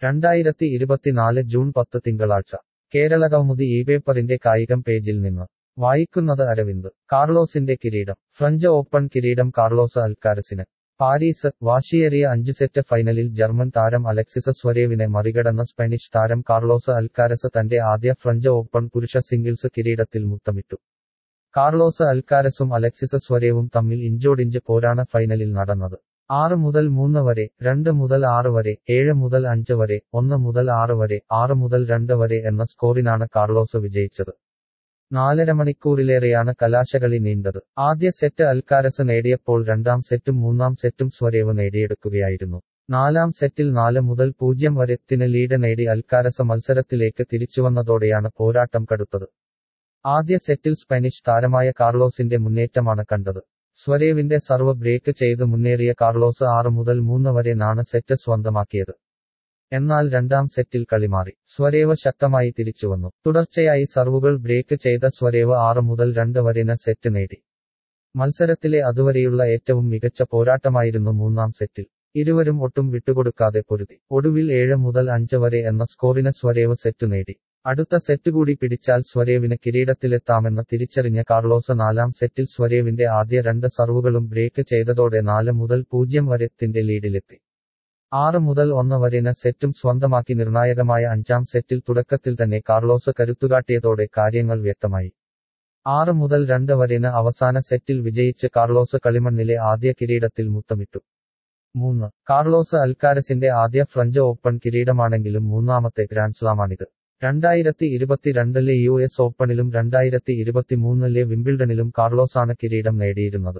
രണ്ടായിരത്തി ഇരുപത്തിനാല് ജൂൺ പത്ത് തിങ്കളാഴ്ച കേരളകൗമുദി ഈ പേപ്പറിന്റെ കായികം പേജിൽ നിന്ന് വായിക്കുന്നത് അരവിന്ദ് കാർലോസിന്റെ കിരീടം ഫ്രഞ്ച് ഓപ്പൺ കിരീടം കാർലോസ് അൽക്കാരസിന് പാരീസ് വാശിയേറിയ അഞ്ച് സെറ്റ് ഫൈനലിൽ ജർമ്മൻ താരം അലക്സിസ് സ്വരേവിനെ മറികടന്ന സ്പാനിഷ് താരം കാർലോസ് അൽക്കാരസ് തന്റെ ആദ്യ ഫ്രഞ്ച് ഓപ്പൺ പുരുഷ സിംഗിൾസ് കിരീടത്തിൽ മുത്തമിട്ടു കാർലോസ് അൽക്കാരസും അലക്സിസ് സ്വരേവും തമ്മിൽ ഇഞ്ചോടിഞ്ച് പോരാണ് ഫൈനലിൽ നടന്നത് ആറ് മുതൽ മൂന്ന് വരെ രണ്ട് മുതൽ ആറ് വരെ ഏഴ് മുതൽ അഞ്ച് വരെ ഒന്ന് മുതൽ ആറ് വരെ ആറ് മുതൽ രണ്ട് വരെ എന്ന സ്കോറിനാണ് കാർലോസ് വിജയിച്ചത് നാലര മണിക്കൂറിലേറെയാണ് കലാശകളി നീണ്ടത് ആദ്യ സെറ്റ് അൽക്കാരസ് നേടിയപ്പോൾ രണ്ടാം സെറ്റും മൂന്നാം സെറ്റും സ്വരേവ് നേടിയെടുക്കുകയായിരുന്നു നാലാം സെറ്റിൽ നാല് മുതൽ പൂജ്യം വരെത്തിന് ലീഡ് നേടി അൽക്കാരസ് മത്സരത്തിലേക്ക് തിരിച്ചുവന്നതോടെയാണ് പോരാട്ടം കടുത്തത് ആദ്യ സെറ്റിൽ സ്പാനിഷ് താരമായ കാർലോസിന്റെ മുന്നേറ്റമാണ് കണ്ടത് സ്വരേവിന്റെ സർവ് ബ്രേക്ക് ചെയ്ത് മുന്നേറിയ കാർലോസ് ആറ് മുതൽ മൂന്ന് വരെ നാണ് സെറ്റ് സ്വന്തമാക്കിയത് എന്നാൽ രണ്ടാം സെറ്റിൽ കളിമാറി സ്വരേവ് ശക്തമായി തിരിച്ചുവന്നു തുടർച്ചയായി സർവുകൾ ബ്രേക്ക് ചെയ്ത സ്വരേവ് ആറ് മുതൽ രണ്ട് വരെന സെറ്റ് നേടി മത്സരത്തിലെ അതുവരെയുള്ള ഏറ്റവും മികച്ച പോരാട്ടമായിരുന്നു മൂന്നാം സെറ്റിൽ ഇരുവരും ഒട്ടും വിട്ടുകൊടുക്കാതെ പൊരുതി ഒടുവിൽ ഏഴ് മുതൽ അഞ്ച് വരെ എന്ന സ്കോറിന് സ്വരേവ് സെറ്റ് നേടി അടുത്ത സെറ്റ് കൂടി പിടിച്ചാൽ സ്വരേവിന് കിരീടത്തിലെത്താമെന്ന് തിരിച്ചറിഞ്ഞ കാർലോസ് നാലാം സെറ്റിൽ സ്വരേവിന്റെ ആദ്യ രണ്ട് സർവുകളും ബ്രേക്ക് ചെയ്തതോടെ നാല് മുതൽ പൂജ്യം വരെത്തിന്റെ ലീഡിലെത്തി ആറ് മുതൽ ഒന്ന് വരെന സെറ്റും സ്വന്തമാക്കി നിർണായകമായ അഞ്ചാം സെറ്റിൽ തുടക്കത്തിൽ തന്നെ കാർലോസ് കരുത്തുകാട്ടിയതോടെ കാര്യങ്ങൾ വ്യക്തമായി ആറ് മുതൽ രണ്ട് വരെന അവസാന സെറ്റിൽ വിജയിച്ച് കാർലോസ് കളിമണ്ണിലെ ആദ്യ കിരീടത്തിൽ മുത്തമിട്ടു മൂന്ന് കാർലോസ് അൽക്കാരസിന്റെ ആദ്യ ഫ്രഞ്ച് ഓപ്പൺ കിരീടമാണെങ്കിലും മൂന്നാമത്തെ ഗ്രാൻഡ്സ്ലാമാണിത് രണ്ടായിരത്തി ഇരുപത്തിരണ്ടിലെ യു എസ് ഓപ്പണിലും രണ്ടായിരത്തി ഇരുപത്തിമൂന്നിലെ വിംബിൾഡണിലും കാർലോസാണ് കിരീടം നേടിയിരുന്നത്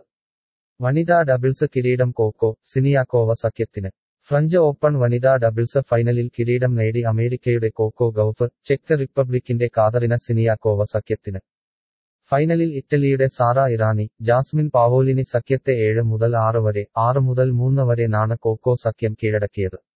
വനിതാ ഡബിൾസ് കിരീടം കോക്കോ സിനിയാക്കോവ സഖ്യത്തിന് ഫ്രഞ്ച് ഓപ്പൺ വനിതാ ഡബിൾസ് ഫൈനലിൽ കിരീടം നേടി അമേരിക്കയുടെ കോക്കോ ഗൌഫ് ചെക്ക് റിപ്പബ്ലിക്കിന്റെ കാതറിന സിനിയാക്കോവ സഖ്യത്തിന് ഫൈനലിൽ ഇറ്റലിയുടെ സാറ ഇറാനി ജാസ്മിൻ പാവോലിനി സഖ്യത്തെ ഏഴ് മുതൽ ആറ് വരെ ആറ് മുതൽ മൂന്ന് വരെ നാണ് കോക്കോ സഖ്യം കീഴടക്കിയത്